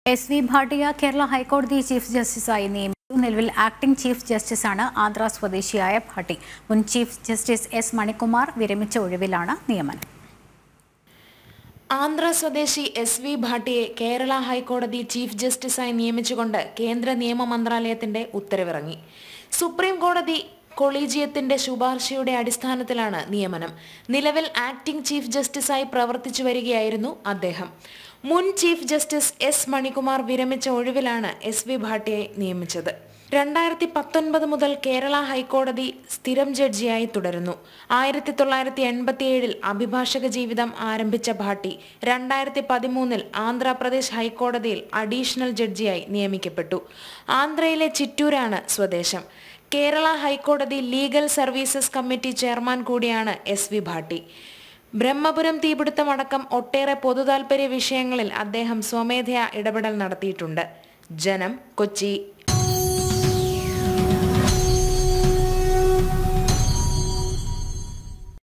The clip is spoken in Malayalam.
എസ് വി ഭാട്ടിയ കേരള ഹൈക്കോടതി ചീഫ് ജസ്റ്റിസായി നിയമിച്ചു നിലവിൽ ആക്ടിംഗ് ചീഫ് ജസ്റ്റിസാണ് ആന്ധ്ര സ്വദേശിയായ ഭാട്ടി മുൻ ചീഫ് ജസ്റ്റിസ് എസ് മണികുമാർ വിരമിച്ച ഒഴിവിലാണ് നിയമനം ആന്ധ്ര സ്വദേശി എസ് വി ഭാട്ടിയെ കേരള ഹൈക്കോടതി ചീഫ് ജസ്റ്റിസായി നിയമിച്ചുകൊണ്ട് കേന്ദ്ര നിയമ മന്ത്രാലയത്തിന്റെ ഉത്തരവിറങ്ങി സുപ്രീം കോടതി കൊളീജിയത്തിന്റെ ശുപാർശയുടെ അടിസ്ഥാനത്തിലാണ് നിയമനം നിലവിൽ ആക്ടിംഗ് ചീഫ് ജസ്റ്റിസായി പ്രവർത്തിച്ചു വരികയായിരുന്നു അദ്ദേഹം മുൻ ചീഫ് ജസ്റ്റിസ് എസ് മണികുമാർ വിരമിച്ച ഒഴിവിലാണ് എസ് വി ഭാട്ടിയെ നിയമിച്ചത് രണ്ടായിരത്തി പത്തൊൻപത് മുതൽ കേരള ഹൈക്കോടതി സ്ഥിരം ജഡ്ജിയായി തുടരുന്നു ആയിരത്തി തൊള്ളായിരത്തി എൺപത്തിയേഴിൽ അഭിഭാഷക ജീവിതം ആരംഭിച്ച ഭാട്ടി രണ്ടായിരത്തി പതിമൂന്നിൽ ആന്ധ്രാപ്രദേശ് ഹൈക്കോടതിയിൽ അഡീഷണൽ ജഡ്ജിയായി നിയമിക്കപ്പെട്ടു ആന്ധ്രയിലെ ചിറ്റൂരാണ് സ്വദേശം Kerala high court legal services committee chairman കൂടിയാണ് എസ് വി ഭാട്ടി ബ്രഹ്മപുരം തീപിടുത്തമടക്കം ഒട്ടേറെ പൊതുതാൽപര്യ വിഷയങ്ങളിൽ അദ്ദേഹം സ്വമേധയാ ഇടപെടൽ നടത്തിയിട്ടുണ്ട് ജനം കൊച്ചി